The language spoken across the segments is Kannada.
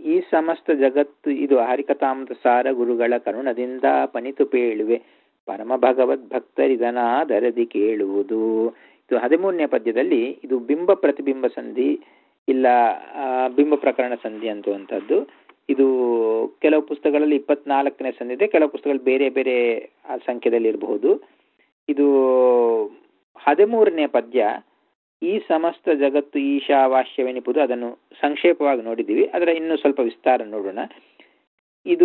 ಈ ಸಮಸ್ತ ಜಗತ್ತು ಇದು ಹರಿಕಥಾಮೃತ ಸಾರ ಗುರುಗಳ ಕರುಣದಿಂದ ಪನಿತು ಪೇಳುವೆ ಪರಮ ಭಗವದ್ ಭಕ್ತರಿದನಾದರದಿ ಕೇಳುವುದು ಇದು ಹದಿಮೂರನೇ ಪದ್ಯದಲ್ಲಿ ಇದು ಬಿಂಬ ಪ್ರತಿಬಿಂಬ ಸಂಧಿ ಇಲ್ಲ ಆ, ಬಿಂಬ ಪ್ರಕರಣ ಸಂಧಿ ಅಂತುವಂಥದ್ದು ಇದು ಕೆಲವು ಪುಸ್ತಕಗಳಲ್ಲಿ ಇಪ್ಪತ್ನಾಲ್ಕನೇ ಸಂಧಿ ಇದೆ ಕೆಲವು ಪುಸ್ತಕಗಳಲ್ಲಿ ಬೇರೆ ಬೇರೆ ಆ ಸಂಖ್ಯೆದಲ್ಲಿ ಇರಬಹುದು ಇದು ಹದಿಮೂರನೇ ಪದ್ಯ ಈ ಸಮಸ್ತ ಜಗತ್ತು ಈಶಾವಾಸ್ಯವೆನಿಪುದು ಅದನ್ನು ಸಂಕ್ಷೇಪವಾಗಿ ನೋಡಿದ್ದೀವಿ ಅದರ ಇನ್ನೂ ಸ್ವಲ್ಪ ವಿಸ್ತಾರ ನೋಡೋಣ ಇದು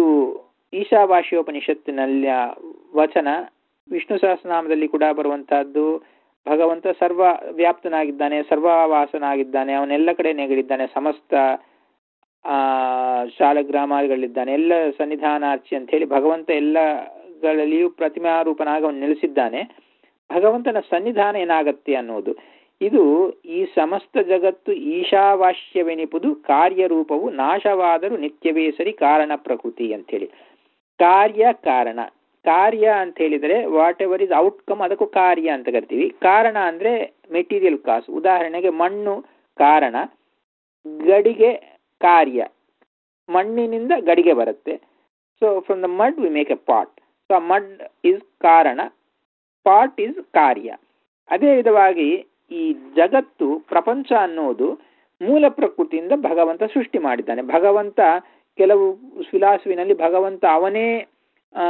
ಈಶಾವಾಸ್ಯೋಪನಿಷತ್ತಿನಲ್ಲಿ ವಚನ ವಿಷ್ಣು ಸಹಸ್ರನಾಮದಲ್ಲಿ ಕೂಡ ಬರುವಂತಹದ್ದು ಭಗವಂತ ಸರ್ವ ವ್ಯಾಪ್ತನಾಗಿದ್ದಾನೆ ಸರ್ವವಾಸನಾಗಿದ್ದಾನೆ ಅವನೆಲ್ಲ ಕಡೆ ನೆಗಡಿದ್ದಾನೆ ಸಮಸ್ತ ಆ ಶಾಲಗ್ರಾಮಾದಿಗಳಿದ್ದಾನೆ ಎಲ್ಲ ಸನ್ನಿಧಾನಾರ್ಚಿ ಅಂತ ಹೇಳಿ ಭಗವಂತ ಎಲ್ಲಗಳಲ್ಲಿಯೂ ಪ್ರತಿಮಾರೂಪನಾಗಿ ಅವನು ನೆಲೆಸಿದ್ದಾನೆ ಭಗವಂತನ ಸನ್ನಿಧಾನ ಏನಾಗತ್ತೆ ಅನ್ನೋದು ಇದು ಈ ಸಮಸ್ತ ಜಗತ್ತು ಈಶಾವಾಸ್ಯವೆನಿಪುದು ಕಾರ್ಯರೂಪವು ನಾಶವಾದರೂ ನಿತ್ಯವೇ ಸರಿ ಕಾರಣ ಪ್ರಕೃತಿ ಅಂತೇಳಿ ಕಾರ್ಯ ಕಾರಣ ಕಾರ್ಯ ಅಂತ ಹೇಳಿದರೆ ವಾಟ್ ಎವರ್ ಇಸ್ ಔಟ್ಕಮ್ ಅದಕ್ಕೂ ಕಾರ್ಯ ಅಂತ ಕರಿತೀವಿ ಕಾರಣ ಅಂದ್ರೆ ಮೆಟೀರಿಯಲ್ ಕಾಸ್ ಉದಾಹರಣೆಗೆ ಮಣ್ಣು ಕಾರಣ ಗಡಿಗೆ ಕಾರ್ಯ ಮಣ್ಣಿನಿಂದ ಗಡಿಗೆ ಬರುತ್ತೆ so from the mud we make a pot so mud is ಕಾರಣ ಪಾಟ್ ಇಸ್ ಕಾರ್ಯ ಅದೇ ವಿಧವಾಗಿ ಈ ಜಗತ್ತು ಪ್ರಪಂಚ ಅನ್ನೋದು ಮೂಲ ಪ್ರಕೃತಿಯಿಂದ ಭಗವಂತ ಸೃಷ್ಟಿ ಮಾಡಿದ್ದಾನೆ ಭಗವಂತ ಕೆಲವು ಫಿಲಾಸಫಿನಲ್ಲಿ ಭಗವಂತ ಅವನೇ ಆ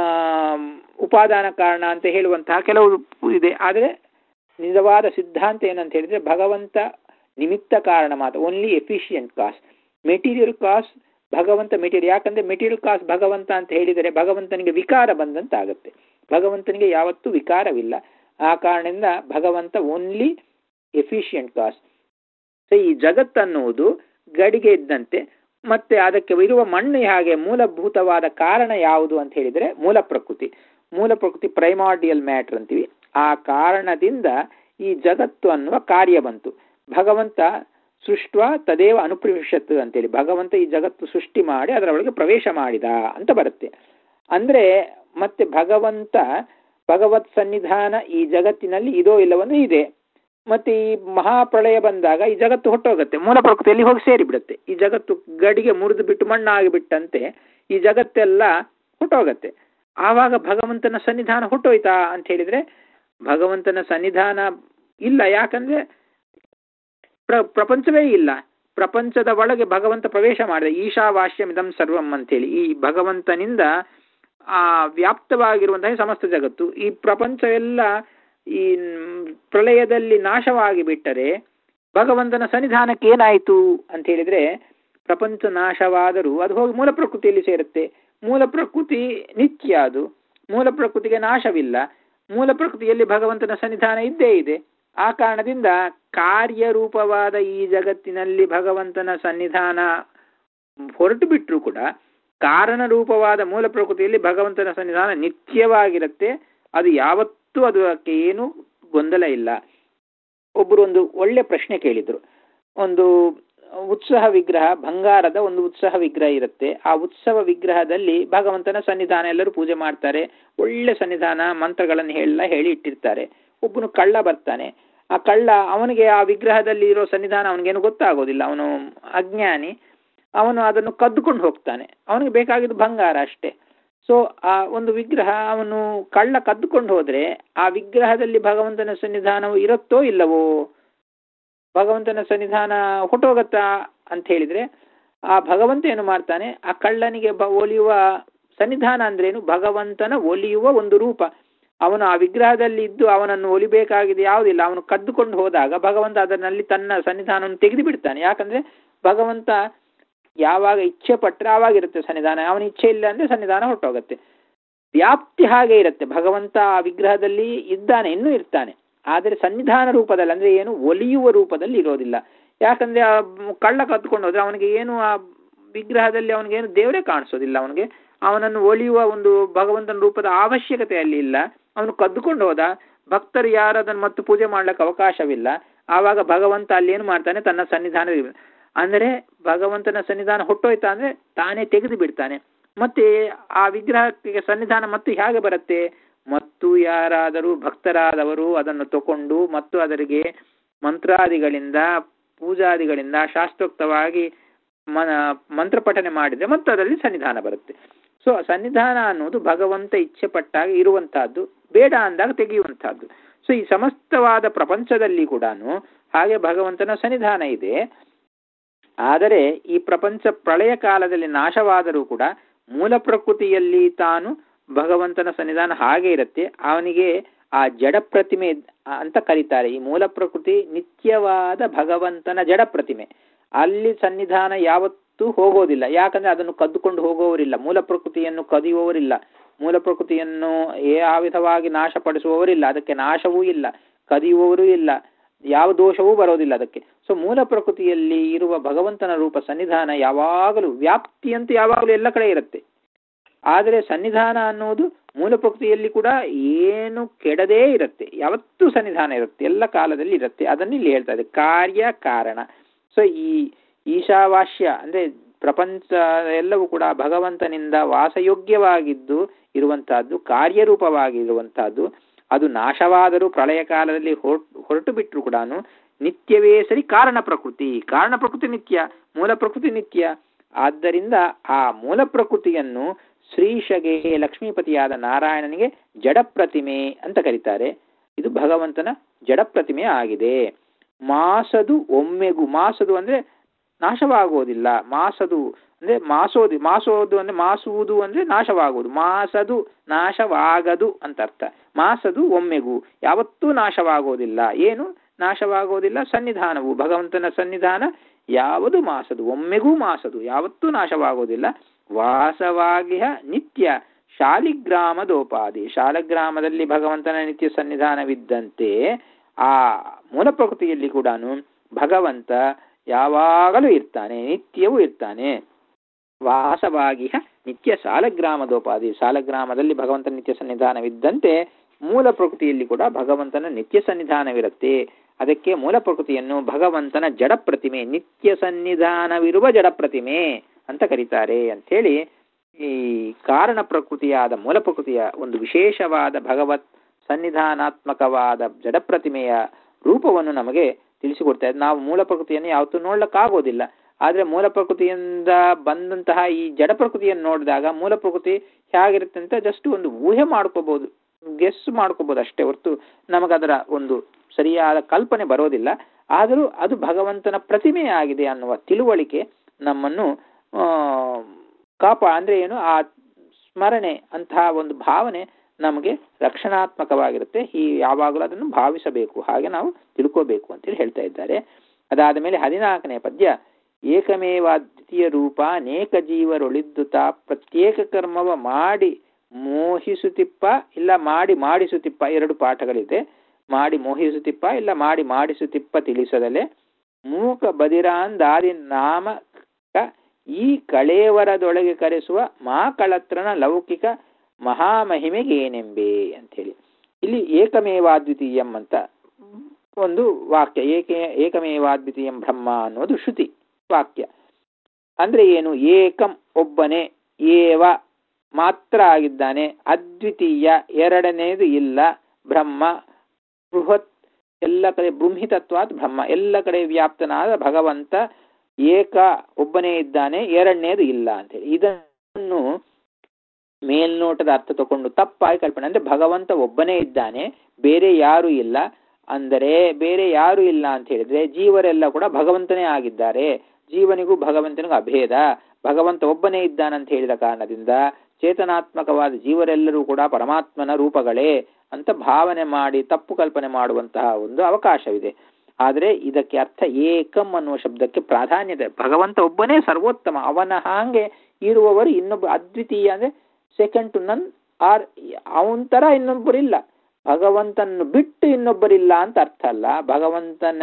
ಉಪಾದಾನ ಕಾರಣ ಅಂತ ಹೇಳುವಂತಹ ಕೆಲವು ಇದೆ ಆದರೆ ನಿಜವಾದ ಸಿದ್ಧಾಂತ ಏನಂತ ಹೇಳಿದ್ರೆ ಭಗವಂತ ನಿಮಿತ್ತ ಕಾರಣ ಮಾತ್ರ only efficient cause material cause ಭಗವಂತ ಮೆಟೀರಿಯಲ್ ಯಾಕಂದ್ರೆ ಮೆಟೀರಿಯಲ್ ಕಾಸ್ ಭಗವಂತ ಅಂತ ಹೇಳಿದರೆ ಭಗವಂತನಿಗೆ ವಿಕಾರ ಬಂದಂತಾಗುತ್ತೆ ಭಗವಂತನಿಗೆ ಯಾವತ್ತೂ ವಿಕಾರವಿಲ್ಲ ಆ ಕಾರಣದಿಂದ ಭಗವಂತ ಓನ್ಲಿ ಎಫಿಷಿಯಂಟ್ ಕಾಸ್ ಸೊ ಈ ಜಗತ್ತನ್ನುವುದು ಗಡಿಗೆ ಇದ್ದಂತೆ ಮತ್ತೆ ಅದಕ್ಕೆ ಇರುವ ಮಣ್ಣು ಹಾಗೆ ಮೂಲಭೂತವಾದ ಕಾರಣ ಯಾವುದು ಅಂತ ಹೇಳಿದರೆ ಮೂಲ ಪ್ರಕೃತಿ ಮೂಲ ಪ್ರಕೃತಿ ಪ್ರೈಮಾರ್ಡಿಯಲ್ ಮ್ಯಾಟರ್ ಅಂತೀವಿ ಆ ಕಾರಣದಿಂದ ಈ ಜಗತ್ತು ಅನ್ನುವ ಕಾರ್ಯ ಬಂತು ಭಗವಂತ ಸೃಷ್ಟ ತದೇವ ಅನುಪ್ರವಿಶತ್ ಅಂತೇಳಿ ಭಗವಂತ ಈ ಜಗತ್ತು ಸೃಷ್ಟಿ ಮಾಡಿ ಅದರೊಳಗೆ ಪ್ರವೇಶ ಮಾಡಿದ ಅಂತ ಬರುತ್ತೆ ಅಂದ್ರೆ ಮತ್ತೆ ಭಗವಂತ ಭಗವತ್ ಸನ್ನಿಧಾನ ಈ ಜಗತ್ತಿನಲ್ಲಿ ಇದೋ ಇಲ್ಲವಂದ್ರೆ ಇದೆ ಮತ್ತೆ ಈ ಮಹಾಪ್ರಳಯ ಬಂದಾಗ ಈ ಜಗತ್ತು ಹೊಟ್ಟೋಗುತ್ತೆ ಮೂಲ ಪ್ರಕೃತಿಯಲ್ಲಿ ಹೋಗಿ ಸೇರಿಬಿಡುತ್ತೆ ಈ ಜಗತ್ತು ಗಡಿಗೆ ಮುರಿದು ಬಿಟ್ಟು ಮಣ್ಣಾಗಿ ಬಿಟ್ಟಂತೆ ಈ ಜಗತ್ತೆಲ್ಲ ಹುಟ್ಟೋಗತ್ತೆ ಆವಾಗ ಭಗವಂತನ ಸನ್ನಿಧಾನ ಹುಟ್ಟೋಯ್ತಾ ಅಂತ ಹೇಳಿದ್ರೆ ಭಗವಂತನ ಸನ್ನಿಧಾನ ಇಲ್ಲ ಯಾಕಂದ್ರೆ ಪ್ರ ಪ್ರಪಂಚವೇ ಇಲ್ಲ ಪ್ರಪಂಚದ ಒಳಗೆ ಭಗವಂತ ಪ್ರವೇಶ ಮಾಡಿದ ಈಶಾವಾಸ್ಯಮಿದಂ ಸರ್ವಂ ಅಂತೇಳಿ ಈ ಭಗವಂತನಿಂದ ಆ ವ್ಯಾಪ್ತವಾಗಿರುವಂತಹ ಸಮಸ್ತ ಜಗತ್ತು ಈ ಪ್ರಪಂಚವೆಲ್ಲ ಈ ಪ್ರಳಯದಲ್ಲಿ ನಾಶವಾಗಿ ಬಿಟ್ಟರೆ ಭಗವಂತನ ಸನ್ನಿಧಾನಕ್ಕೆ ಏನಾಯಿತು ಅಂತ ಹೇಳಿದ್ರೆ ಪ್ರಪಂಚ ನಾಶವಾದರೂ ಅದು ಹೋಗಿ ಮೂಲ ಪ್ರಕೃತಿಯಲ್ಲಿ ಸೇರುತ್ತೆ ಮೂಲ ಪ್ರಕೃತಿ ನಿತ್ಯ ಅದು ಮೂಲ ಪ್ರಕೃತಿಗೆ ನಾಶವಿಲ್ಲ ಮೂಲ ಪ್ರಕೃತಿಯಲ್ಲಿ ಭಗವಂತನ ಸನ್ನಿಧಾನ ಇದ್ದೇ ಇದೆ ಆ ಕಾರಣದಿಂದ ಕಾರ್ಯರೂಪವಾದ ಈ ಜಗತ್ತಿನಲ್ಲಿ ಭಗವಂತನ ಸನ್ನಿಧಾನ ಹೊರಟು ಬಿಟ್ಟರು ಕೂಡ ಕಾರಣ ರೂಪವಾದ ಮೂಲ ಪ್ರಕೃತಿಯಲ್ಲಿ ಭಗವಂತನ ಸನ್ನಿಧಾನ ನಿತ್ಯವಾಗಿರುತ್ತೆ ಅದು ಯಾವತ್ತೂ ಅದು ಅದಕ್ಕೆ ಏನು ಗೊಂದಲ ಇಲ್ಲ ಒಬ್ಬರು ಒಂದು ಒಳ್ಳೆ ಪ್ರಶ್ನೆ ಕೇಳಿದ್ರು ಒಂದು ಉತ್ಸವ ವಿಗ್ರಹ ಬಂಗಾರದ ಒಂದು ಉತ್ಸವ ವಿಗ್ರಹ ಇರುತ್ತೆ ಆ ಉತ್ಸವ ವಿಗ್ರಹದಲ್ಲಿ ಭಗವಂತನ ಸನ್ನಿಧಾನ ಎಲ್ಲರೂ ಪೂಜೆ ಮಾಡ್ತಾರೆ ಒಳ್ಳೆ ಸನ್ನಿಧಾನ ಮಂತ್ರಗಳನ್ನು ಹೇಳ ಹೇಳಿ ಇಟ್ಟಿರ್ತಾರೆ ಒಬ್ಬನು ಕಳ್ಳ ಬರ್ತಾನೆ ಆ ಕಳ್ಳ ಅವನಿಗೆ ಆ ವಿಗ್ರಹದಲ್ಲಿ ಇರೋ ಸನ್ನಿಧಾನ ಅವನಿಗೇನು ಗೊತ್ತಾಗೋದಿಲ್ಲ ಅವನು ಅಜ್ಞಾನಿ ಅವನು ಅದನ್ನು ಕದ್ದುಕೊಂಡು ಹೋಗ್ತಾನೆ ಅವನಿಗೆ ಬೇಕಾಗಿದ್ದು ಬಂಗಾರ ಅಷ್ಟೇ ಸೊ ಆ ಒಂದು ವಿಗ್ರಹ ಅವನು ಕಳ್ಳ ಕದ್ದುಕೊಂಡು ಹೋದ್ರೆ ಆ ವಿಗ್ರಹದಲ್ಲಿ ಭಗವಂತನ ಸನ್ನಿಧಾನವು ಇರುತ್ತೋ ಇಲ್ಲವೋ ಭಗವಂತನ ಸನ್ನಿಧಾನ ಹೊಟ್ಟೋಗತ್ತಾ ಅಂತ ಹೇಳಿದ್ರೆ ಆ ಭಗವಂತ ಏನು ಮಾಡ್ತಾನೆ ಆ ಕಳ್ಳನಿಗೆ ಬ ಒಲಿಯುವ ಸನ್ನಿಧಾನ ಅಂದ್ರೇನು ಭಗವಂತನ ಒಲಿಯುವ ಒಂದು ರೂಪ ಅವನು ಆ ವಿಗ್ರಹದಲ್ಲಿ ಇದ್ದು ಅವನನ್ನು ಒಲಿಬೇಕಾಗಿದೆ ಯಾವುದಿಲ್ಲ ಅವನು ಕದ್ದುಕೊಂಡು ಹೋದಾಗ ಭಗವಂತ ಅದರಲ್ಲಿ ತನ್ನ ಸನ್ನಿಧಾನವನ್ನು ತೆಗೆದು ಬಿಡ್ತಾನೆ ಯಾಕಂದ್ರೆ ಭಗವಂತ ಯಾವಾಗ ಇಚ್ಛೆ ಪಟ್ಟರೆ ಆವಾಗಿರುತ್ತೆ ಸನ್ನಿಧಾನ ಅವನ ಇಚ್ಛೆ ಇಲ್ಲ ಅಂದ್ರೆ ಸನ್ನಿಧಾನ ಹೊರಟೋಗುತ್ತೆ ವ್ಯಾಪ್ತಿ ಹಾಗೆ ಇರುತ್ತೆ ಭಗವಂತ ಆ ವಿಗ್ರಹದಲ್ಲಿ ಇದ್ದಾನೆ ಇನ್ನೂ ಇರ್ತಾನೆ ಆದರೆ ಸನ್ನಿಧಾನ ರೂಪದಲ್ಲಿ ಅಂದ್ರೆ ಏನು ಒಲಿಯುವ ರೂಪದಲ್ಲಿ ಇರೋದಿಲ್ಲ ಯಾಕಂದ್ರೆ ಆ ಕಳ್ಳ ಕತ್ಕೊಂಡು ಹೋದ್ರೆ ಅವನಿಗೆ ಏನು ಆ ವಿಗ್ರಹದಲ್ಲಿ ಅವನಿಗೇನು ದೇವರೇ ಕಾಣಿಸೋದಿಲ್ಲ ಅವನಿಗೆ ಅವನನ್ನು ಒಲಿಯುವ ಒಂದು ಭಗವಂತನ ರೂಪದ ಅವಶ್ಯಕತೆ ಅಲ್ಲಿ ಇಲ್ಲ ಅವನು ಕದ್ದುಕೊಂಡು ಹೋದ ಭಕ್ತರು ಯಾರು ಅದನ್ನು ಮತ್ತು ಪೂಜೆ ಮಾಡ್ಲಿಕ್ಕೆ ಅವಕಾಶವಿಲ್ಲ ಆವಾಗ ಭಗವಂತ ಅಲ್ಲಿ ಏನು ಮಾಡ್ತಾನೆ ತನ್ನ ಸನ್ನಿಧಾನ ಅಂದರೆ ಭಗವಂತನ ಸನ್ನಿಧಾನ ಹೊಟ್ಟೋಯ್ತಾ ಅಂದ್ರೆ ತಾನೇ ತೆಗೆದು ಬಿಡ್ತಾನೆ ಮತ್ತೆ ಆ ವಿಗ್ರಹಕ್ಕೆ ಸನ್ನಿಧಾನ ಮತ್ತು ಹೇಗೆ ಬರುತ್ತೆ ಮತ್ತು ಯಾರಾದರೂ ಭಕ್ತರಾದವರು ಅದನ್ನು ತಕೊಂಡು ಮತ್ತು ಅದರಿಗೆ ಮಂತ್ರಾದಿಗಳಿಂದ ಪೂಜಾದಿಗಳಿಂದ ಶಾಸ್ತ್ರೋಕ್ತವಾಗಿ ಮ ಮಂತ್ರ ಪಠನೆ ಮಾಡಿದ್ರೆ ಮತ್ತು ಅದರಲ್ಲಿ ಸನ್ನಿಧಾನ ಬರುತ್ತೆ ಸೊ ಸನ್ನಿಧಾನ ಅನ್ನೋದು ಭಗವಂತ ಇಚ್ಛೆ ಪಟ್ಟಾಗ ಇರುವಂತಹದ್ದು ಬೇಡ ಅಂದಾಗ ತೆಗೆಯುವಂತಹದ್ದು ಸೊ ಈ ಸಮಸ್ತವಾದ ಪ್ರಪಂಚದಲ್ಲಿ ಕೂಡ ಹಾಗೆ ಭಗವಂತನ ಸನ್ನಿಧಾನ ಇದೆ ಆದರೆ ಈ ಪ್ರಪಂಚ ಪ್ರಳಯ ಕಾಲದಲ್ಲಿ ನಾಶವಾದರೂ ಕೂಡ ಮೂಲ ಪ್ರಕೃತಿಯಲ್ಲಿ ತಾನು ಭಗವಂತನ ಸನ್ನಿಧಾನ ಹಾಗೆ ಇರುತ್ತೆ ಅವನಿಗೆ ಆ ಜಡ ಪ್ರತಿಮೆ ಅಂತ ಕರೀತಾರೆ ಈ ಮೂಲ ಪ್ರಕೃತಿ ನಿತ್ಯವಾದ ಭಗವಂತನ ಜಡ ಪ್ರತಿಮೆ ಅಲ್ಲಿ ಸನ್ನಿಧಾನ ಯಾವತ್ತೂ ಹೋಗೋದಿಲ್ಲ ಯಾಕಂದ್ರೆ ಅದನ್ನು ಕದ್ದುಕೊಂಡು ಹೋಗುವವರಿಲ್ಲ ಮೂಲ ಪ್ರಕೃತಿಯನ್ನು ಕದಿಯುವವರಿಲ್ಲ ಮೂಲ ಪ್ರಕೃತಿಯನ್ನು ಯಾವ ವಿಧವಾಗಿ ನಾಶಪಡಿಸುವವರಿಲ್ಲ ಅದಕ್ಕೆ ನಾಶವೂ ಇಲ್ಲ ಕದಿಯುವವರೂ ಇಲ್ಲ ಯಾವ ದೋಷವೂ ಬರೋದಿಲ್ಲ ಅದಕ್ಕೆ ಸೊ ಮೂಲ ಪ್ರಕೃತಿಯಲ್ಲಿ ಇರುವ ಭಗವಂತನ ರೂಪ ಸನ್ನಿಧಾನ ಯಾವಾಗಲೂ ವ್ಯಾಪ್ತಿ ಅಂತೂ ಯಾವಾಗಲೂ ಎಲ್ಲ ಕಡೆ ಇರುತ್ತೆ ಆದರೆ ಸನ್ನಿಧಾನ ಅನ್ನೋದು ಮೂಲ ಪ್ರಕೃತಿಯಲ್ಲಿ ಕೂಡ ಏನು ಕೆಡದೇ ಇರುತ್ತೆ ಯಾವತ್ತೂ ಸನ್ನಿಧಾನ ಇರುತ್ತೆ ಎಲ್ಲ ಕಾಲದಲ್ಲಿ ಇರುತ್ತೆ ಅದನ್ನು ಇಲ್ಲಿ ಹೇಳ್ತಾ ಇದೆ ಕಾರ್ಯ ಕಾರಣ ಸೊ ಈ ಈಶಾವಾಸ್ಯ ಅಂದ್ರೆ ಪ್ರಪಂಚ ಎಲ್ಲವೂ ಕೂಡ ಭಗವಂತನಿಂದ ವಾಸಯೋಗ್ಯವಾಗಿದ್ದು ಇರುವಂತಹದ್ದು ಕಾರ್ಯರೂಪವಾಗಿರುವಂತಹದ್ದು ಅದು ನಾಶವಾದರೂ ಪ್ರಳಯ ಕಾಲದಲ್ಲಿ ಹೊರಟು ಬಿಟ್ಟರು ಕೂಡ ನಿತ್ಯವೇ ಸರಿ ಕಾರಣ ಪ್ರಕೃತಿ ಕಾರಣ ಪ್ರಕೃತಿ ನಿತ್ಯ ಮೂಲ ಪ್ರಕೃತಿ ನಿತ್ಯ ಆದ್ದರಿಂದ ಆ ಮೂಲ ಪ್ರಕೃತಿಯನ್ನು ಶ್ರೀಶಗೆ ಲಕ್ಷ್ಮೀಪತಿಯಾದ ನಾರಾಯಣನಿಗೆ ಜಡ ಪ್ರತಿಮೆ ಅಂತ ಕರೀತಾರೆ ಇದು ಭಗವಂತನ ಜಡ ಪ್ರತಿಮೆ ಆಗಿದೆ ಮಾಸದು ಒಮ್ಮೆಗೂ ಮಾಸದು ಅಂದ್ರೆ ನಾಶವಾಗುವುದಿಲ್ಲ ಮಾಸದು ಅಂದ್ರೆ ಮಾಸೋದು ಮಾಸೋದು ಅಂದ್ರೆ ಮಾಸುವುದು ಅಂದ್ರೆ ನಾಶವಾಗುವುದು ಮಾಸದು ನಾಶವಾಗದು ಅಂತ ಅರ್ಥ ಮಾಸದು ಒಮ್ಮೆಗೂ ಯಾವತ್ತೂ ನಾಶವಾಗೋದಿಲ್ಲ ಏನು ನಾಶವಾಗೋದಿಲ್ಲ ಸನ್ನಿಧಾನವು ಭಗವಂತನ ಸನ್ನಿಧಾನ ಯಾವುದು ಮಾಸದು ಒಮ್ಮೆಗೂ ಮಾಸದು ಯಾವತ್ತೂ ನಾಶವಾಗೋದಿಲ್ಲ ವಾಸವಾಗಿಹ ನಿತ್ಯ ಶಾಲಿಗ್ರಾಮದೋಪಾದಿ ಶಾಲಗ್ರಾಮದಲ್ಲಿ ಭಗವಂತನ ನಿತ್ಯ ಸನ್ನಿಧಾನವಿದ್ದಂತೆ ಆ ಮೂಲ ಪ್ರಕೃತಿಯಲ್ಲಿ ಕೂಡ ಭಗವಂತ ಯಾವಾಗಲೂ ಇರ್ತಾನೆ ನಿತ್ಯವೂ ಇರ್ತಾನೆ ವಾಸವಾಗಿಹ ನಿತ್ಯ ಸಾಲಗ್ರಾಮದೋಪಾದಿ ಸಾಲಗ್ರಾಮದಲ್ಲಿ ಭಗವಂತನ ನಿತ್ಯ ಸನ್ನಿಧಾನವಿದ್ದಂತೆ ಮೂಲ ಪ್ರಕೃತಿಯಲ್ಲಿ ಕೂಡ ಭಗವಂತನ ನಿತ್ಯ ಸನ್ನಿಧಾನವಿರುತ್ತೆ ಅದಕ್ಕೆ ಮೂಲ ಪ್ರಕೃತಿಯನ್ನು ಭಗವಂತನ ಜಡ ಪ್ರತಿಮೆ ನಿತ್ಯ ಸನ್ನಿಧಾನವಿರುವ ಜಡ ಪ್ರತಿಮೆ ಅಂತ ಕರೀತಾರೆ ಅಂಥೇಳಿ ಈ ಕಾರಣ ಪ್ರಕೃತಿಯಾದ ಮೂಲ ಪ್ರಕೃತಿಯ ಒಂದು ವಿಶೇಷವಾದ ಭಗವತ್ ಸನ್ನಿಧಾನಾತ್ಮಕವಾದ ಜಡ ಪ್ರತಿಮೆಯ ರೂಪವನ್ನು ನಮಗೆ ತಿಳಿಸಿಕೊಡ್ತಾ ಇದೆ ನಾವು ಮೂಲ ಪ್ರಕೃತಿಯನ್ನು ಯಾವತ್ತೂ ನೋಡ್ಲಿಕ್ಕಾಗೋದಿಲ್ಲ ಆದರೆ ಮೂಲ ಪ್ರಕೃತಿಯಿಂದ ಬಂದಂತಹ ಈ ಜಡ ಪ್ರಕೃತಿಯನ್ನು ನೋಡಿದಾಗ ಮೂಲ ಪ್ರಕೃತಿ ಹೇಗಿರುತ್ತೆ ಅಂತ ಜಸ್ಟ್ ಒಂದು ಊಹೆ ಮಾಡ್ಕೋಬಹುದು ಗೆಸ್ ಮಾಡ್ಕೋಬಹುದು ಅಷ್ಟೇ ಹೊರತು ನಮಗದರ ಒಂದು ಸರಿಯಾದ ಕಲ್ಪನೆ ಬರೋದಿಲ್ಲ ಆದರೂ ಅದು ಭಗವಂತನ ಪ್ರತಿಮೆ ಆಗಿದೆ ಅನ್ನುವ ತಿಳುವಳಿಕೆ ನಮ್ಮನ್ನು ಕಾಪ ಅಂದ್ರೆ ಏನು ಆ ಸ್ಮರಣೆ ಅಂತಹ ಒಂದು ಭಾವನೆ ನಮಗೆ ರಕ್ಷಣಾತ್ಮಕವಾಗಿರುತ್ತೆ ಈ ಯಾವಾಗಲೂ ಅದನ್ನು ಭಾವಿಸಬೇಕು ಹಾಗೆ ನಾವು ತಿಳ್ಕೋಬೇಕು ಅಂತೇಳಿ ಹೇಳ್ತಾ ಇದ್ದಾರೆ ಅದಾದ ಮೇಲೆ ಹದಿನಾಲ್ಕನೇ ಪದ್ಯ ಏಕಮೇವಾದ್ವಿತೀಯ ರೂಪ ಅನೇಕ ಜೀವರೊಳಿದ್ದುತ ಪ್ರತ್ಯೇಕ ಕರ್ಮವ ಮಾಡಿ ಮೋಹಿಸುತ್ತಿಪ್ಪ ಇಲ್ಲ ಮಾಡಿ ಮಾಡಿಸುತ್ತಿಪ್ಪ ಎರಡು ಪಾಠಗಳಿದೆ ಮಾಡಿ ಮೋಹಿಸುತ್ತಿಪ್ಪ ಇಲ್ಲ ಮಾಡಿ ಮಾಡಿಸುತ್ತಿಪ್ಪ ತಿಳಿಸದಲೆ ಮೂಕ ಬದಿರಾಂದಾದಿ ನಾಮಕ ಈ ಕಳೇವರದೊಳಗೆ ಕರೆಸುವ ಮಾಕಳತ್ರನ ಲೌಕಿಕ ಮಹಾಮಹಿಮೆಗೇನೆಂಬೆ ಅಂಥೇಳಿ ಇಲ್ಲಿ ಏಕಮೇವಾದ್ವಿತೀಯಂ ಅಂತ ಒಂದು ವಾಕ್ಯ ಏಕೆ ಏಕಮೇವಾದ್ವಿತೀಯಂ ಬ್ರಹ್ಮ ಅನ್ನೋದು ಶ್ರುತಿ ವಾಕ್ಯ ಅಂದ್ರೆ ಏನು ಏಕಂ ಒಬ್ಬನೇ ಏವ ಮಾತ್ರ ಆಗಿದ್ದಾನೆ ಅದ್ವಿತೀಯ ಎರಡನೇದು ಇಲ್ಲ ಬ್ರಹ್ಮ ಬೃಹತ್ ಎಲ್ಲ ಕಡೆ ಬೃಂಹಿತತ್ವಾತ್ ಬ್ರಹ್ಮ ಎಲ್ಲ ಕಡೆ ವ್ಯಾಪ್ತನಾದ ಭಗವಂತ ಏಕ ಒಬ್ಬನೇ ಇದ್ದಾನೆ ಎರಡನೇದು ಇಲ್ಲ ಅಂತೇಳಿ ಇದನ್ನು ಮೇಲ್ನೋಟದ ಅರ್ಥ ತಗೊಂಡು ತಪ್ಪಾಗಿ ಕಲ್ಪನೆ ಅಂದ್ರೆ ಭಗವಂತ ಒಬ್ಬನೇ ಇದ್ದಾನೆ ಬೇರೆ ಯಾರು ಇಲ್ಲ ಅಂದರೆ ಬೇರೆ ಯಾರು ಇಲ್ಲ ಅಂತ ಹೇಳಿದ್ರೆ ಜೀವರೆಲ್ಲ ಕೂಡ ಭಗವಂತನೇ ಆಗಿದ್ದಾರೆ ಜೀವನಿಗೂ ಭಗವಂತನಿಗೂ ಅಭೇದ ಭಗವಂತ ಒಬ್ಬನೇ ಇದ್ದಾನಂತ ಹೇಳಿದ ಕಾರಣದಿಂದ ಚೇತನಾತ್ಮಕವಾದ ಜೀವರೆಲ್ಲರೂ ಕೂಡ ಪರಮಾತ್ಮನ ರೂಪಗಳೇ ಅಂತ ಭಾವನೆ ಮಾಡಿ ತಪ್ಪು ಕಲ್ಪನೆ ಮಾಡುವಂತಹ ಒಂದು ಅವಕಾಶವಿದೆ ಆದರೆ ಇದಕ್ಕೆ ಅರ್ಥ ಏಕಂ ಅನ್ನುವ ಶಬ್ದಕ್ಕೆ ಪ್ರಾಧಾನ್ಯತೆ ಭಗವಂತ ಒಬ್ಬನೇ ಸರ್ವೋತ್ತಮ ಅವನ ಹಾಗೆ ಇರುವವರು ಇನ್ನೊಬ್ಬ ಅದ್ವಿತೀಯ ಅಂದ್ರೆ ಸೆಕೆಂಡ್ ಟು ನನ್ ಆರ್ ಅವನ ತರ ಇನ್ನೊಬ್ಬರಿಲ್ಲ ಭಗವಂತನ ಬಿಟ್ಟು ಇನ್ನೊಬ್ಬರಿಲ್ಲ ಅಂತ ಅರ್ಥ ಅಲ್ಲ ಭಗವಂತನ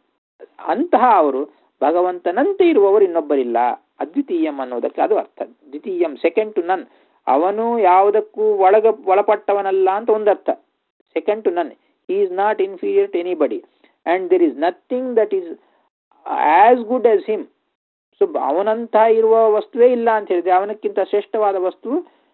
ಅಂತಹ ಅವರು ಭಗವಂತನಂತೆ ಇರುವವರು ಇನ್ನೊಬ್ಬರಿಲ್ಲ ಅದ್ವಿತೀಯಂ ಅನ್ನೋದಕ್ಕೆ ಅದು ಅರ್ಥ ದ್ವಿತೀಯಂ ಸೆಕೆಂಡ್ ಟು ನನ್ ಅವನು ಯಾವುದಕ್ಕೂ ಒಳಗ ಒಳಪಟ್ಟವನಲ್ಲ ಅಂತ ಒಂದರ್ಥ second to none he is not inferior to anybody and there is nothing that is as good as him so ಅವನಂತಹ ಇರುವ ವಸ್ತುವೇ ಇಲ್ಲ ಅಂತ ಹೇಳಿದ್ರೆ ಅವನಕ್ಕಿಂತ ಶ್ರೇಷ್ಠವಾದ ವಸ್ತು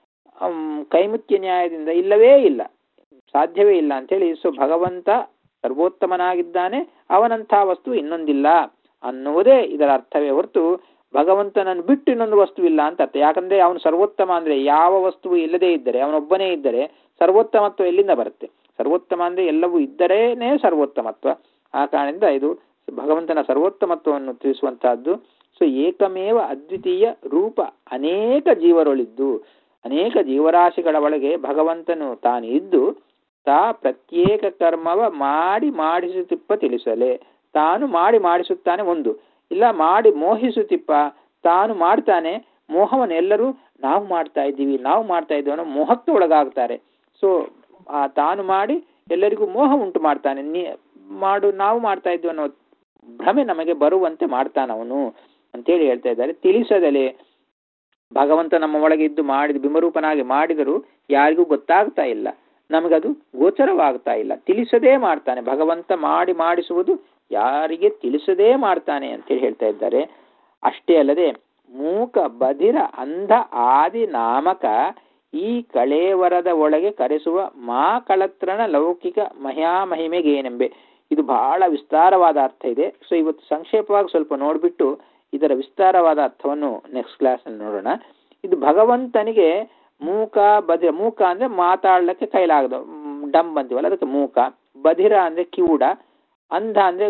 ಕೈಮುತ್ಯ ನ್ಯಾಯದಿಂದ ಇಲ್ಲವೇ ಇಲ್ಲ ಸಾಧ್ಯವೇ ಇಲ್ಲ ಅಂತೇಳಿ ಸೊ ಭಗವಂತ ಸರ್ವೋತ್ತಮನಾಗಿದ್ದಾನೆ ಅವನಂಥ ವಸ್ತು ಇನ್ನೊಂದಿಲ್ಲ ಅನ್ನುವುದೇ ಇದರ ಅರ್ಥವೇ ಹೊರತು ಭಗವಂತನನ್ನು ಬಿಟ್ಟು ಇನ್ನೊಂದು ವಸ್ತು ಇಲ್ಲ ಅಂತ ಅರ್ಥ ಯಾಕಂದ್ರೆ ಅವನು ಸರ್ವೋತ್ತಮ ಅಂದ್ರೆ ಯಾವ ವಸ್ತುವು ಇಲ್ಲದೇ ಇದ್ದರೆ ಅವನೊಬ್ಬನೇ ಇದ್ದರೆ ಸರ್ವೋತ್ತಮತ್ವ ಎಲ್ಲಿಂದ ಬರುತ್ತೆ ಸರ್ವೋತ್ತಮ ಅಂದ್ರೆ ಎಲ್ಲವೂ ಇದ್ದರೇನೇ ಸರ್ವೋತ್ತಮತ್ವ ಆ ಕಾರಣದಿಂದ ಇದು ಭಗವಂತನ ಸರ್ವೋತ್ತಮತ್ವವನ್ನು ತಿಳಿಸುವಂತಹದ್ದು ಸೊ ಏಕಮೇವ ಅದ್ವಿತೀಯ ರೂಪ ಅನೇಕ ಜೀವರೊಳಿದ್ದು ಅನೇಕ ಜೀವರಾಶಿಗಳ ಒಳಗೆ ಭಗವಂತನು ತಾನು ಇದ್ದು ತಾ ಪ್ರತ್ಯೇಕ ಕರ್ಮವ ಮಾಡಿ ಮಾಡಿಸುತ್ತಿಪ್ಪ ತಿಳಿಸಲೆ ತಾನು ಮಾಡಿ ಮಾಡಿಸುತ್ತಾನೆ ಒಂದು ಇಲ್ಲ ಮಾಡಿ ಮೋಹಿಸುತ್ತಿಪ್ಪ ತಾನು ಮಾಡ್ತಾನೆ ಮೋಹವನ್ನು ಎಲ್ಲರೂ ನಾವು ಮಾಡ್ತಾ ಇದ್ದೀವಿ ನಾವು ಮಾಡ್ತಾ ಇದ್ದೀವಿ ಅನ್ನೋ ಮೋಹಕ್ಕೆ ಒಳಗಾಗ್ತಾರೆ ಸೊ ಆ ತಾನು ಮಾಡಿ ಎಲ್ಲರಿಗೂ ಮೋಹ ಉಂಟು ಮಾಡ್ತಾನೆ ನೀ ಮಾಡು ನಾವು ಮಾಡ್ತಾ ಇದ್ದೀವಿ ಅನ್ನೋ ಭ್ರಮೆ ನಮಗೆ ಬರುವಂತೆ ಮಾಡ್ತಾನವನು ಅಂತೇಳಿ ಹೇಳ್ತಾ ಇದ್ದಾರೆ ತಿಳಿಸದಲೆ ಭಗವಂತ ನಮ್ಮ ಒಳಗೆ ಇದ್ದು ಮಾಡಿದ ಬಿಂಬರೂಪನಾಗಿ ಮಾಡಿದರೂ ಯಾರಿಗೂ ಗೊತ್ತಾಗ್ತಾ ಇಲ್ಲ ನಮಗದು ಗೋಚರವಾಗ್ತಾ ಇಲ್ಲ ತಿಳಿಸದೇ ಮಾಡ್ತಾನೆ ಭಗವಂತ ಮಾಡಿ ಮಾಡಿಸುವುದು ಯಾರಿಗೆ ತಿಳಿಸದೇ ಮಾಡ್ತಾನೆ ಅಂತೇಳಿ ಹೇಳ್ತಾ ಇದ್ದಾರೆ ಅಷ್ಟೇ ಅಲ್ಲದೆ ಮೂಕ ಬಧಿರ ಅಂಧ ಆದಿ ನಾಮಕ ಈ ಕಳೇವರದ ಒಳಗೆ ಕರೆಸುವ ಮಾ ಕಳತ್ರನ ಲೌಕಿಕ ಮಹಿಮೆಗೇನೆಂಬೆ ಇದು ಬಹಳ ವಿಸ್ತಾರವಾದ ಅರ್ಥ ಇದೆ ಸೊ ಇವತ್ತು ಸಂಕ್ಷೇಪವಾಗಿ ಸ್ವಲ್ಪ ನೋಡ್ಬಿಟ್ಟು ಇದರ ವಿಸ್ತಾರವಾದ ಅರ್ಥವನ್ನು ನೆಕ್ಸ್ಟ್ ಕ್ಲಾಸ್ನಲ್ಲಿ ನೋಡೋಣ ಇದು ಭಗವಂತನಿಗೆ ಮೂಕ ಬಧಿರ ಮೂಕ ಅಂದ್ರೆ ಮಾತಾಡ್ಲಿಕ್ಕೆ ಕೈಲಾಗದು ಡಂಬ್ ಅಂತೀವಲ್ಲ ಅದಕ್ಕೆ ಮೂಕ ಬಧಿರ ಅಂದ್ರೆ ಕಿವುಡ ಅಂಧ ಅಂದ್ರೆ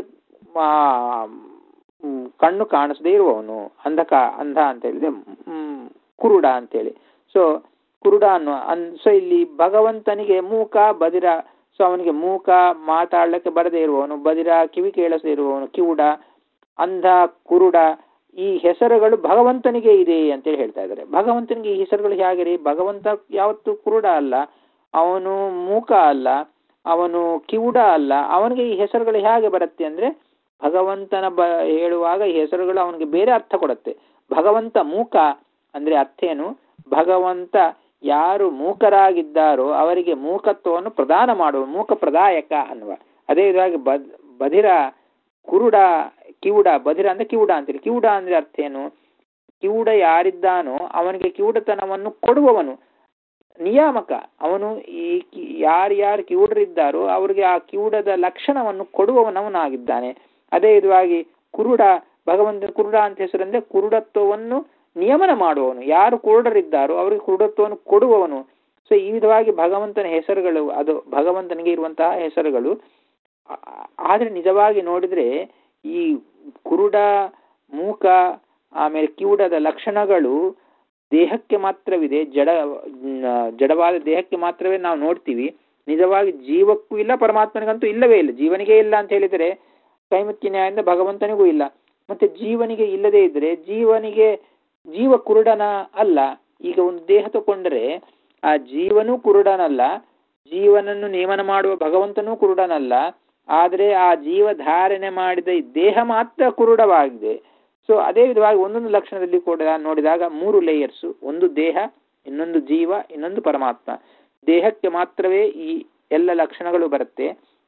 ಕಣ್ಣು ಕಾಣಿಸದೇ ಇರುವವನು ಅಂಧಕ ಅಂಧ ಅಂತ ಹೇಳಿದ್ರೆ ಕುರುಡ ಅಂತೇಳಿ ಸೊ ಕುರುಡ ಅನ್ನೋ ಅನ್ ಸೊ ಇಲ್ಲಿ ಭಗವಂತನಿಗೆ ಮೂಕ ಬದಿರ ಸೊ ಅವನಿಗೆ ಮೂಕ ಮಾತಾಡ್ಲಿಕ್ಕೆ ಬರದೇ ಇರುವವನು ಬದಿರ ಕಿವಿ ಕೇಳಿಸದೇ ಇರುವವನು ಕಿವುಡ ಅಂಧ ಕುರುಡ ಈ ಹೆಸರುಗಳು ಭಗವಂತನಿಗೆ ಇದೆ ಅಂತೇಳಿ ಹೇಳ್ತಾ ಇದ್ದಾರೆ ಭಗವಂತನಿಗೆ ಈ ಹೆಸರುಗಳು ಹೇಗೆ ರೀ ಭಗವಂತ ಯಾವತ್ತು ಕುರುಡ ಅಲ್ಲ ಅವನು ಮೂಕ ಅಲ್ಲ ಅವನು ಕಿವುಡ ಅಲ್ಲ ಅವನಿಗೆ ಈ ಹೆಸರುಗಳು ಹೇಗೆ ಬರುತ್ತೆ ಅಂದ್ರೆ ಭಗವಂತನ ಬ ಹೇಳುವಾಗ ಈ ಹೆಸರುಗಳು ಅವನಿಗೆ ಬೇರೆ ಅರ್ಥ ಕೊಡುತ್ತೆ ಭಗವಂತ ಮೂಕ ಅಂದ್ರೆ ಅರ್ಥ ಏನು ಭಗವಂತ ಯಾರು ಮೂಕರಾಗಿದ್ದಾರೋ ಅವರಿಗೆ ಮೂಕತ್ವವನ್ನು ಪ್ರದಾನ ಮಾಡುವ ಮೂಕ ಪ್ರದಾಯಕ ಅನ್ನುವ ಅದೇ ವಿಧವಾಗಿ ಬದ್ ಬಧಿರ ಕುರುಡ ಕಿವುಡ ಬಧಿರ ಅಂದ್ರೆ ಕಿವುಡ ಅಂತೇಳಿ ಕಿವುಡ ಅಂದ್ರೆ ಅರ್ಥ ಏನು ಕಿವುಡ ಯಾರಿದ್ದಾನೋ ಅವನಿಗೆ ಕಿವುಡತನವನ್ನು ಕೊಡುವವನು ನಿಯಾಮಕ ಅವನು ಈ ಯಾರ್ಯಾರು ಕಿವುಡರಿದ್ದಾರೋ ಅವರಿಗೆ ಆ ಕಿವುಡದ ಲಕ್ಷಣವನ್ನು ಕೊಡುವವನವನಾಗಿದ್ದಾನೆ ಅದೇ ವಿಧವಾಗಿ ಕುರುಡ ಭಗವಂತನ ಕುರುಡ ಅಂತ ಹೆಸರಂದ್ರೆ ಕುರುಡತ್ವವನ್ನು ನಿಯಮನ ಮಾಡುವವನು ಯಾರು ಕುರುಡರಿದ್ದಾರೋ ಅವರಿಗೆ ಕುರುಡತ್ವವನ್ನು ಕೊಡುವವನು ಸೊ ಈ ವಿಧವಾಗಿ ಭಗವಂತನ ಹೆಸರುಗಳು ಅದು ಭಗವಂತನಿಗೆ ಇರುವಂತಹ ಹೆಸರುಗಳು ಆದ್ರೆ ನಿಜವಾಗಿ ನೋಡಿದ್ರೆ ಈ ಕುರುಡ ಮೂಕ ಆಮೇಲೆ ಕಿವುಡದ ಲಕ್ಷಣಗಳು ದೇಹಕ್ಕೆ ಮಾತ್ರವಿದೆ ಜಡ ಜಡವಾದ ದೇಹಕ್ಕೆ ಮಾತ್ರವೇ ನಾವು ನೋಡ್ತೀವಿ ನಿಜವಾಗಿ ಜೀವಕ್ಕೂ ಇಲ್ಲ ಪರಮಾತ್ಮನಿಗಂತೂ ಇಲ್ಲವೇ ಇಲ್ಲ ಜೀವನಿಗೆ ಇಲ್ಲ ಅಂತ ಹೇಳಿದರೆ ಕೈಮುತ್ಯ ನ್ಯಾಯದಿಂದ ಭಗವಂತನಿಗೂ ಇಲ್ಲ ಮತ್ತೆ ಜೀವನಿಗೆ ಇಲ್ಲದೇ ಇದ್ರೆ ಜೀವನಿಗೆ ಜೀವ ಕುರುಡನ ಅಲ್ಲ ಈಗ ಒಂದು ದೇಹ ತಗೊಂಡ್ರೆ ಆ ಜೀವನೂ ಕುರುಡನಲ್ಲ ಜೀವನನ್ನು ನೇಮನ ಮಾಡುವ ಭಗವಂತನೂ ಕುರುಡನಲ್ಲ ಆದರೆ ಆ ಜೀವ ಧಾರಣೆ ಮಾಡಿದ ಈ ದೇಹ ಮಾತ್ರ ಕುರುಡವಾಗಿದೆ ಸೊ ಅದೇ ವಿಧವಾಗಿ ಒಂದೊಂದು ಲಕ್ಷಣದಲ್ಲಿ ಕೂಡ ನೋಡಿದಾಗ ಮೂರು ಲೇಯರ್ಸು ಒಂದು ದೇಹ ಇನ್ನೊಂದು ಜೀವ ಇನ್ನೊಂದು ಪರಮಾತ್ಮ ದೇಹಕ್ಕೆ ಮಾತ್ರವೇ ಈ ಎಲ್ಲ ಲಕ್ಷಣಗಳು ಬರುತ್ತೆ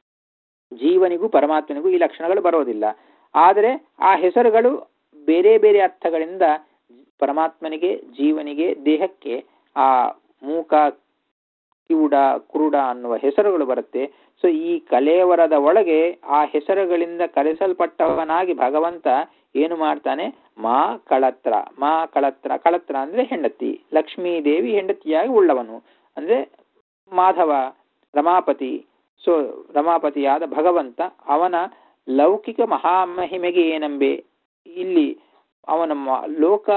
ಜೀವನಿಗೂ ಪರಮಾತ್ಮನಿಗೂ ಈ ಲಕ್ಷಣಗಳು ಬರೋದಿಲ್ಲ ಆದರೆ ಆ ಹೆಸರುಗಳು ಬೇರೆ ಬೇರೆ ಅರ್ಥಗಳಿಂದ ಪರಮಾತ್ಮನಿಗೆ ಜೀವನಿಗೆ ದೇಹಕ್ಕೆ ಆ ಮೂಕ ಕಿವುಡ ಕುರುಡ ಅನ್ನುವ ಹೆಸರುಗಳು ಬರುತ್ತೆ ಸೊ ಈ ಕಲೇವರದ ಒಳಗೆ ಆ ಹೆಸರುಗಳಿಂದ ಕರೆಸಲ್ಪಟ್ಟವನಾಗಿ ಭಗವಂತ ಏನು ಮಾಡ್ತಾನೆ ಮಾ ಕಳತ್ರ ಮಾ ಕಳತ್ರ ಕಳತ್ರ ಅಂದ್ರೆ ಹೆಂಡತಿ ಲಕ್ಷ್ಮೀ ದೇವಿ ಹೆಂಡತಿಯಾಗಿ ಉಳ್ಳವನು ಅಂದ್ರೆ ಮಾಧವ ರಮಾಪತಿ ಸೊ ರಮಾಪತಿಯಾದ ಭಗವಂತ ಅವನ ಲೌಕಿಕ ಮಹಾಮಹಿಮೆಗೆ ಏನಂಬೆ ಇಲ್ಲಿ ಅವನ ಲೋಕ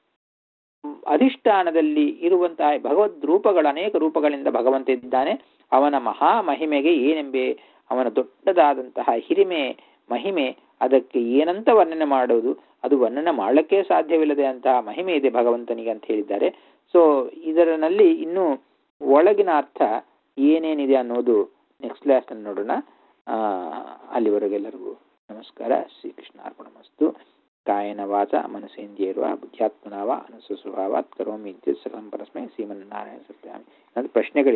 ಅಧಿಷ್ಠಾನದಲ್ಲಿ ಇರುವಂತಹ ಭಗವದ್ ರೂಪಗಳ ಅನೇಕ ರೂಪಗಳಿಂದ ಭಗವಂತ ಇದ್ದಾನೆ ಅವನ ಮಹಾ ಮಹಿಮೆಗೆ ಏನೆಂಬೆ ಅವನ ದೊಡ್ಡದಾದಂತಹ ಹಿರಿಮೆ ಮಹಿಮೆ ಅದಕ್ಕೆ ಏನಂತ ವರ್ಣನೆ ಮಾಡೋದು ಅದು ವರ್ಣನೆ ಮಾಡಲಿಕ್ಕೆ ಸಾಧ್ಯವಿಲ್ಲದೆ ಅಂತಹ ಮಹಿಮೆ ಇದೆ ಭಗವಂತನಿಗೆ ಅಂತ ಹೇಳಿದ್ದಾರೆ ಸೊ ಇದರಲ್ಲಿ ಇನ್ನು ಒಳಗಿನ ಅರ್ಥ ಏನೇನಿದೆ ಅನ್ನೋದು ನೆಕ್ಸ್ಟ್ ಕ್ಲಾಸ್ ನೋಡೋಣ ಅಲ್ಲಿವರೆಗೆಲ್ಲರಿಗೂ ನಮಸ್ಕಾರ ಶ್ರೀಕೃಷ್ಣ ಅರ್ಪಣಮಸ್ತು ಕಾಯನ ವಾಚ ಮನಸ್ಸೇಂದ್ರಿಯರುವ ಬುದ್ಧ್ಯಾತ್ಮನಾವ ಅನುಸ್ವಭಾವಾತ್ ಕರೋಮಿ ಸರ್ವಂ ಪರಸ್ಮೈ ಶ್ರೀಮನ್ನಾರಾಯಣ ಸತ್ಯಾಮಿ ಪ್ರಶ್ನೆಗಳು